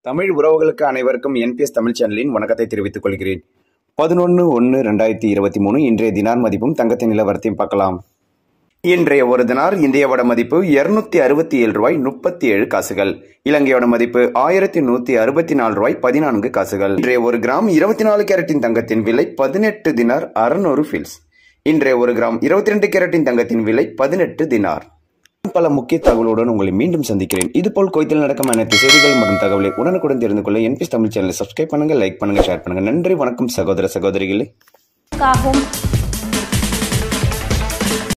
தமிழ் உறவுகளுக்கு அனைவருக்கும் என்பிஎஸ் தமிழ் சேனலின் வணக்கத்தை தெரிவித்துக் கொள்கிறேன் பதினொன்று ஒன்று ரெண்டாயிரத்தி இருபத்தி மூணு இன்றைய தினார் மதிப்பும் தங்கத்தின் நிலவரத்தையும் பார்க்கலாம் இன்றைய ஒரு தினார் இந்தியாவோட மதிப்பு இருநூத்தி அறுபத்தி ஏழு ரூபாய் முப்பத்தி ஏழு காசுகள் இலங்கையோட மதிப்பு ஆயிரத்தி நூத்தி அறுபத்தி நாலு ரூபாய் பதினான்கு காசுகள் இன்றைய ஒரு கிராம் இருபத்தி நாலு கேரட்டின் தங்கத்தின் விலை பதினெட்டு தினார் அறுநூறு ஃபில்ஸ் இன்றைய ஒரு கிராம் இருபத்தி ரெண்டு கேரட்டின் தங்கத்தின் விலை பதினெட்டு தினார் பல முக்கிய தகவலுடன் உங்களை மீண்டும் சந்திக்கிறேன் இதுபோல் கோயத்தில் நடக்கும் அனைத்து செய்திகள் மற்றும் தகவலை உடனுக்குடன் தெரிந்து கொள்ள என்பிஎஸ் தமிழ் சேனலை சப்ஸ்கிரைப் பண்ணுங்க லைக் பண்ணுங்க ஷேர் பண்ணுங்க நன்றி வணக்கம் சகோதர சகோதரிகளே காகும்